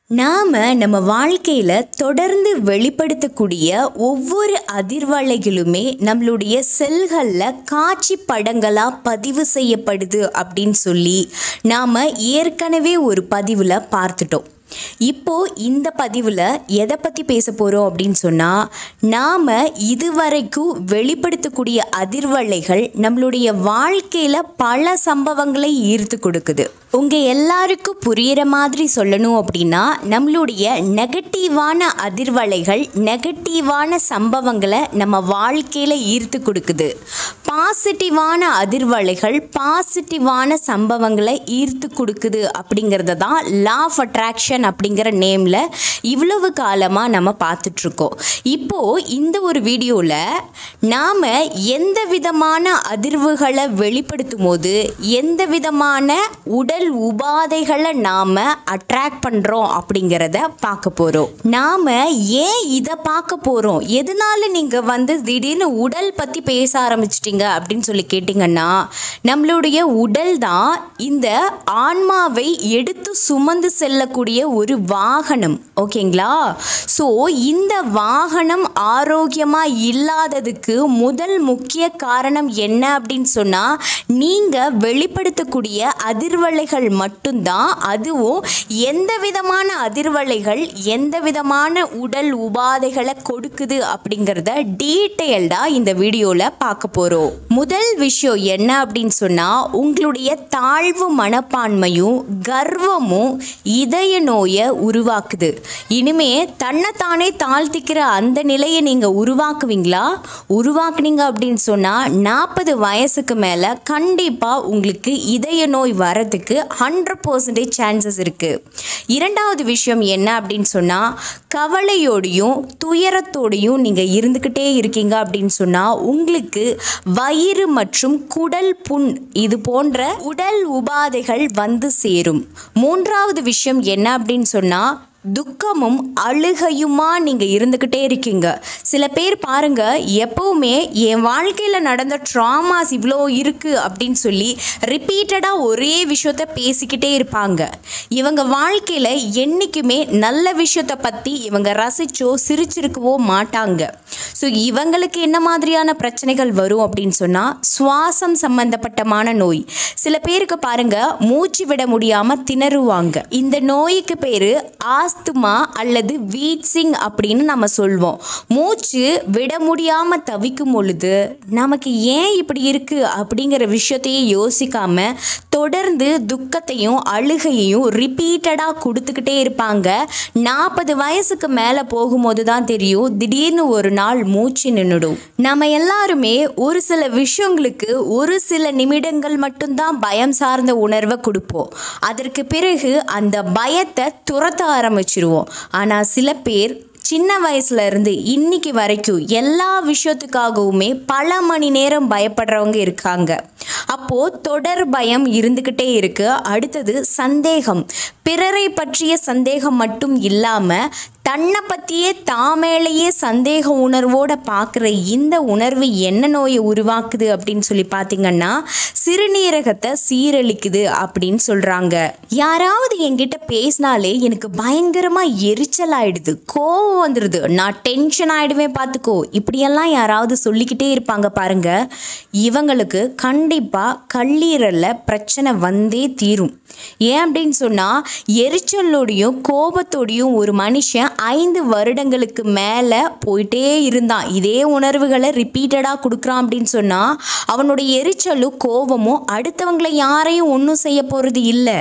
நாம் நம்ம வாழ்க்கையில் தொடர்ந்து வெளிப்படுத்தக்கூடிய ஒவ்வொரு அதிர்வலைகளுமே நம்மளுடைய செல்களில் காட்சி படங்களாக பதிவு செய்யப்படுது அப்படின்னு சொல்லி நாம் ஏற்கனவே ஒரு பதிவில் பார்த்துட்டோம் இப்போ இந்த பதிவில் எதை பற்றி பேச போகிறோம் அப்படின்னு சொன்னால் நாம் இதுவரைக்கும் வெளிப்படுத்தக்கூடிய அதிர்வலைகள் நம்மளுடைய வாழ்க்கையில் பல சம்பவங்களை ஈர்த்து கொடுக்குது உங்கள் எல்லாருக்கும் புரியிற மாதிரி சொல்லணும் அப்படின்னா நம்மளுடைய நெகட்டிவான அதிர்வலைகள் நெகட்டிவான சம்பவங்களை நம்ம வாழ்க்கையில் ஈர்த்து கொடுக்குது பாசிட்டிவான அதிர்வலைகள் பாசிட்டிவான சம்பவங்களை ஈர்த்து கொடுக்குது அப்படிங்கிறத தான் லா ஆஃப் அட்ராக்ஷன் அப்படிங்கிற நேமில் இவ்வளவு காலமாக நம்ம பார்த்துட்ருக்கோம் இப்போது இந்த ஒரு வீடியோவில் நாம் எந்த விதமான அதிர்வுகளை வெளிப்படுத்தும் போது எந்த விதமான உடல் உபாதைகளை நாம் அட்ராக்ட் பண்ணுறோம் அப்படிங்கிறத பார்க்க போகிறோம் நாம் ஏன் இதை பார்க்க போகிறோம் எதனால நீங்கள் வந்து திடீர்னு உடல் பற்றி பேச ஆரம்பிச்சிட்டிங்க அப்படின்னு சொல்லி கேட்டிங்கன்னா நம்மளுடைய உடல் தான் இந்த ஆன்மாவை எடுத்து சுமந்து செல்லக்கூடிய ஒரு வாகனம் ஓகேங்களா ஸோ இந்த வாகனம் ஆரோக்கியமாக இல்லாததுக்கு முதல் முக்கிய காரணம் என்ன அப்படின்னு சொன்னால் நீங்கள் வெளிப்படுத்தக்கூடிய அதிர்வலைகள் மட்டும்தான் அதுவும் எந்த விதமான அதிர்வலைகள் எந்த விதமான உடல் உபாதைகளை கொடுக்குது அப்படிங்கிறத டீட்டெயில்டாக இந்த வீடியோவில் பார்க்க போகிறோம் முதல் விஷயம் என்ன அப்படின்னு சொன்னால் உங்களுடைய தாழ்வு மனப்பான்மையும் கர்வமும் இதய நோயை உருவாக்குது இனிமே தன்னைத்தானே தாழ்த்திக்கிற அந்த நிலையை நீங்கள் உருவாக்குவீங்களா உருவாக்குனீங்க அப்படின்னு சொன்னால் நாற்பது வயசுக்கு மேலே கண்டிப்பாக உங்களுக்கு இதய நோய் வரதுக்கு ஹண்ட்ரட் பர்சன்டேஜ் சான்சஸ் இருக்குது இரண்டாவது விஷயம் என்ன அப்படின்னு சொன்னால் கவலையோடையும் துயரத்தோடையும் நீங்கள் இருந்துக்கிட்டே இருக்கீங்க அப்படின்னு சொன்னால் உங்களுக்கு வயிறு மற்றும் குடல் புண் இது போன்ற உடல் உபாதைகள் வந்து சேரும் மூன்றாவது விஷயம் என்ன அப்படின்னு சொன்னால் துக்கமும் அழுகையுமா நீங்கள் இருந்துக்கிட்டே இருக்கீங்க சில பேர் பாருங்க எப்பவுமே என் வாழ்க்கையில் நடந்த ட்ராமாஸ் இவ்வளோ இருக்குது அப்படின்னு சொல்லி ரிப்பீட்டடாக ஒரே விஷயத்த பேசிக்கிட்டே இருப்பாங்க இவங்க வாழ்க்கையில் என்றைக்குமே நல்ல விஷயத்தை பற்றி இவங்க ரசிச்சோ சிரிச்சிருக்கவோ மாட்டாங்க ஸோ இவங்களுக்கு என்ன மாதிரியான பிரச்சனைகள் வரும் அப்படின்னு சொன்னால் சுவாசம் சம்பந்தப்பட்டமான நோய் சில பேருக்கு பாருங்க மூச்சு விட முடியாமல் திணறுவாங்க இந்த நோய்க்கு பேர் ஆஸ்துமா அல்லது வீட்சிங் அப்படின்னு நம்ம சொல்வோம் மூச்சு விட முடியாமல் தவிக்கும் பொழுது நமக்கு ஏன் இப்படி இருக்குது அப்படிங்கிற விஷயத்தையே யோசிக்காம தொடர்ந்து துக்கத்தையும் அழுகையையும் ரிப்பீட்டடாக கொடுத்துக்கிட்டே இருப்பாங்க நாற்பது வயசுக்கு மேலே போகும்போது தான் தெரியும் திடீர்னு ஒரு நாள் மூச்சு நின்றுடும் நம்ம எல்லாருமே ஒரு சில விஷயங்களுக்கு ஒரு சில நிமிடங்கள் மட்டும்தான் பயம் சார்ந்த உணர்வை கொடுப்போம் அதற்கு பிறகு அந்த பயத்தை துரத்த ஆரம்பிச்சிருவோம் ஆனால் சில பேர் சின்ன வயசுல இருந்து இன்னைக்கு வரைக்கும் எல்லா விஷயத்துக்காகவுமே பல மணி நேரம் பயப்படுறவங்க இருக்காங்க அப்போ தொடர் பயம் இருந்துக்கிட்டே இருக்கு அடுத்தது சந்தேகம் பிறரை பற்றிய சந்தேகம் மட்டும் இல்லாமல் தன்னை பற்றியே தாமேலேயே சந்தேக உணர்வோட பார்க்குற இந்த உணர்வு என்ன நோயை உருவாக்குது அப்படின்னு சொல்லி பார்த்தீங்கன்னா சிறுநீரகத்தை சீரழிக்குது அப்படின்னு சொல்கிறாங்க யாராவது என்கிட்ட பேசினாலே எனக்கு பயங்கரமாக எரிச்சல் ஆயிடுது கோவம் வந்துடுது நான் டென்ஷன் ஆகிடுவேன் பார்த்துக்கோ இப்படியெல்லாம் யாராவது சொல்லிக்கிட்டே இருப்பாங்க பாருங்க இவங்களுக்கு கண்டிப்பாக கல்லீரலில் பிரச்சனை வந்தே தீரும் ஏன் அப்படின்னு சொன்னால் எரிச்சலோடையும் கோபத்தோடையும் ஒரு மனுஷன் ஐந்து வருடங்களுக்கு மேலே போயிட்டே இருந்தான் இதே உணர்வுகளை ரிப்பீட்டடாக கொடுக்குறான் அப்படின்னு சொன்னால் அவனுடைய எரிச்சலும் கோபமும் அடுத்தவங்களை யாரையும் ஒன்றும் செய்ய போகிறது இல்லை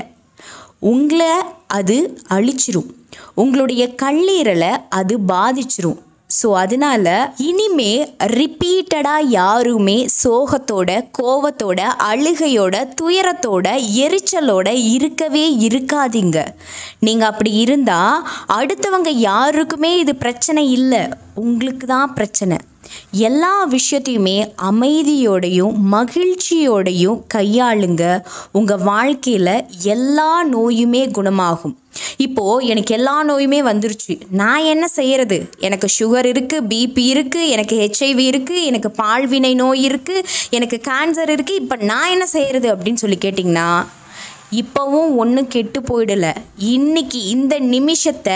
உங்களை அது அழிச்சிரும் உங்களுடைய கல்லீரலை அது பாதிச்சிரும் ஸோ அதனால இனிமே ரிப்பீட்டடாக யாருமே சோகத்தோட கோவத்தோட அழுகையோட துயரத்தோட எரிச்சலோட இருக்கவே இருக்காதீங்க நீங்கள் அப்படி இருந்தால் அடுத்தவங்க யாருக்குமே இது பிரச்சனை இல்லை உங்களுக்கு தான் பிரச்சனை எல்லா விஷயத்தையுமே அமைதியோடையும் மகிழ்ச்சியோடையும் கையாளுங்க உங்கள் வாழ்க்கையில் எல்லா நோயுமே குணமாகும் இப்போது எனக்கு எல்லா நோயுமே வந்துருச்சு நான் என்ன செய்யறது எனக்கு சுகர் இருக்குது பிபி இருக்குது எனக்கு ஹெச்ஐவி இருக்குது எனக்கு பால்வினை நோய் இருக்குது எனக்கு கேன்சர் இருக்குது இப்போ நான் என்ன செய்யறது அப்படின்னு சொல்லி கேட்டிங்கன்னா இப்போவும் ஒன்றும் கெட்டு போயிடல இன்னைக்கு இந்த நிமிஷத்தை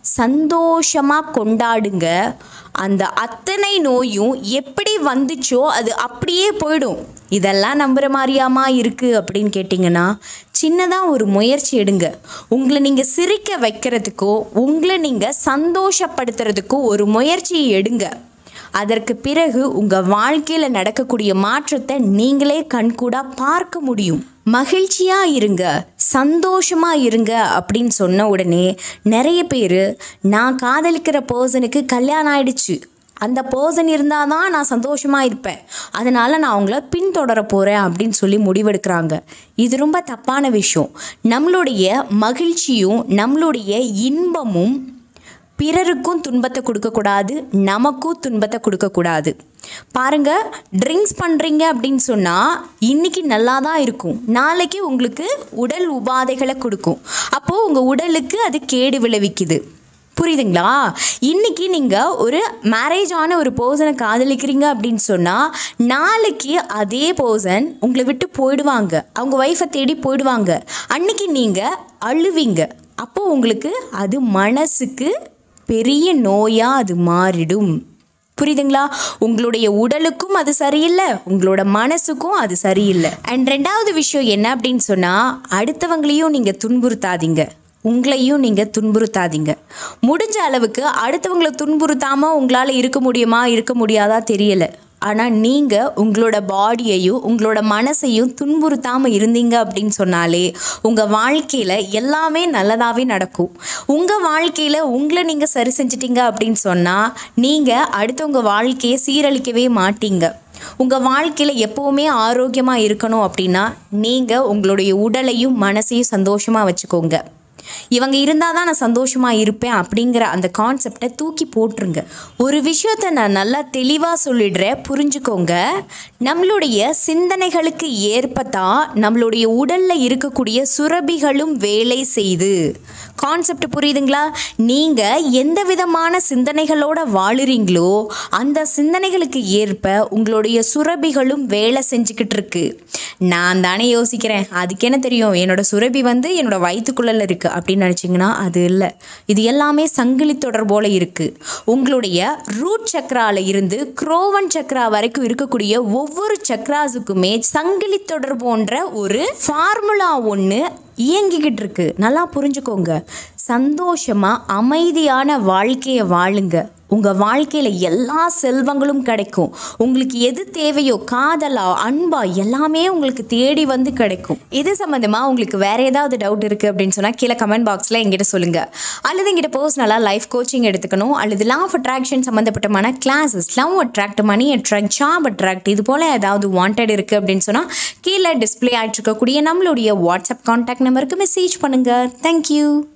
சந்தோஷமாக கொண்டாடுங்க அந்த அத்தனை நோயும் எப்படி வந்துச்சோ அது அப்படியே போயிடும் இதெல்லாம் நம்புகிற மாதிரியாமா இருக்குது அப்படின்னு கேட்டிங்கன்னா சின்னதாக ஒரு முயற்சி எடுங்க உங்களை நீங்கள் சிரிக்க வைக்கிறதுக்கோ உங்களை நீங்கள் சந்தோஷப்படுத்துறதுக்கோ ஒரு முயற்சியை எடுங்க அதற்கு பிறகு உங்கள் வாழ்க்கையில் நடக்கக்கூடிய மாற்றத்தை நீங்களே கண்கூடாக பார்க்க முடியும் மகிழ்ச்சியாக இருங்க சந்தோஷமாக இருங்க அப்படின்னு சொன்ன உடனே நிறைய பேர் நான் காதலிக்கிற பர்சனுக்கு கல்யாணம் ஆயிடுச்சு அந்த பர்சன் இருந்தால் தான் நான் சந்தோஷமாக இருப்பேன் அதனால் நான் அவங்கள பின்தொடர போகிறேன் அப்படின்னு சொல்லி முடிவெடுக்கிறாங்க இது ரொம்ப தப்பான விஷயம் நம்மளுடைய மகிழ்ச்சியும் நம்மளுடைய இன்பமும் பிறருக்கும் துன்பத்தை கொடுக்கக்கூடாது நமக்கும் துன்பத்தை கொடுக்கக்கூடாது பாருங்க ட்ரிங்க்ஸ் பண்ணுறீங்க அப்படின்னு சொன்னால் இன்னைக்கு நல்லா தான் இருக்கும் நாளைக்கு உங்களுக்கு உடல் உபாதைகளை கொடுக்கும் அப்போது உங்கள் உடலுக்கு அது கேடு விளைவிக்குது புரியுதுங்களா இன்னைக்கு நீங்கள் ஒரு மேரேஜ் ஆன ஒரு பர்சனை காதலிக்கிறீங்க அப்படின்னு சொன்னால் நாளைக்கு அதே பர்சன் உங்களை விட்டு போயிடுவாங்க அவங்க ஒய்ஃபை தேடி போயிடுவாங்க அன்னைக்கு நீங்கள் அழுவீங்க அப்போது உங்களுக்கு அது மனசுக்கு பெரிய நோயாக அது மாறிடும் புரியுதுங்களா உங்களுடைய உடலுக்கும் அது சரியில்லை உங்களோட மனசுக்கும் அது சரியில்லை அண்ட் ரெண்டாவது விஷயம் என்ன அப்படின்னு சொன்னால் அடுத்தவங்களையும் நீங்கள் துன்புறுத்தாதீங்க உங்களையும் நீங்கள் துன்புறுத்தாதீங்க முடிஞ்ச அளவுக்கு அடுத்தவங்களை துன்புறுத்தாமல் உங்களால் இருக்க முடியுமா இருக்க முடியாதா தெரியல ஆனால் நீங்கள் உங்களோட பாடியையும் உங்களோட மனசையும் துன்புறுத்தாமல் இருந்தீங்க அப்படின்னு சொன்னாலே உங்கள் வாழ்க்கையில் எல்லாமே நல்லதாகவே நடக்கும் உங்கள் வாழ்க்கையில் உங்களை நீங்கள் சரி செஞ்சிட்டீங்க அப்படின்னு சொன்னால் நீங்கள் அடுத்தவங்க வாழ்க்கையை சீரழிக்கவே மாட்டீங்க உங்கள் வாழ்க்கையில் எப்போவுமே ஆரோக்கியமாக இருக்கணும் அப்படின்னா நீங்கள் உங்களுடைய உடலையும் மனசையும் சந்தோஷமாக வச்சுக்கோங்க இவங்க இருந்தால் தான் நான் சந்தோஷமாக இருப்பேன் அப்படிங்கிற அந்த கான்செப்டை தூக்கி போட்டுருங்க ஒரு விஷயத்தை நான் நல்லா தெளிவாக சொல்லிடுறேன் புரிஞ்சுக்கோங்க நம்மளுடைய சிந்தனைகளுக்கு ஏற்பத்தான் நம்மளுடைய உடலில் இருக்கக்கூடிய சுரபிகளும் வேலை செய்து கான்செப்ட் புரியுதுங்களா நீங்கள் எந்த விதமான சிந்தனைகளோட வாழுறீங்களோ அந்த சிந்தனைகளுக்கு ஏற்ப உங்களுடைய சுரபிகளும் வேலை செஞ்சுக்கிட்டு இருக்கு நான் தானே யோசிக்கிறேன் அதுக்கு என்ன தெரியும் என்னோட சுரபி வந்து என்னோட வயிற்றுக்குள்ளே இருக்குது அப்படின்னு நினச்சிங்கன்னா அது இல்லை இது எல்லாமே சங்கிலி தொடர் போல இருக்குது உங்களுடைய ரூட் சக்ரால இருந்து குரோவன் சக்ரா வரைக்கும் இருக்கக்கூடிய ஒவ்வொரு சக்ராஸுக்குமே சங்கிலி தொடர் போன்ற ஒரு ஃபார்முலா ஒன்று இயங்கிக்கிட்டு இருக்கு நல்லா புரிஞ்சுக்கோங்க சந்தோஷமாக அமைதியான வாழ்க்கையை வாழுங்க உங்கள் வாழ்க்கையில் எல்லா செல்வங்களும் கிடைக்கும் உங்களுக்கு எது தேவையோ காதலா அன்பா எல்லாமே உங்களுக்கு தேடி வந்து கிடைக்கும் இது சம்மந்தமாக உங்களுக்கு வேற ஏதாவது டவுட் இருக்குது அப்படின்னு சொன்னால் கீழே கமெண்ட் பாக்ஸில் எங்கிட்ட சொல்லுங்கள் அல்லது எங்கிட்ட பர்சனலாக லைஃப் கோச்சிங் எடுத்துக்கணும் அல்லது லா ஆஃப் அட்ராக்ஷன் சம்மந்தப்பட்டமான classes love attract money attract job attract இது போல் ஏதாவது வாண்டட் இருக்குது அப்படின்னு சொன்னால் கீழே டிஸ்பிளே ஆகிட்டு இருக்கக்கூடிய நம்மளுடைய வாட்ஸ்அப் கான்டாக்ட் நம்பருக்கு மெசேஜ் பண்ணுங்கள் தேங்க்யூ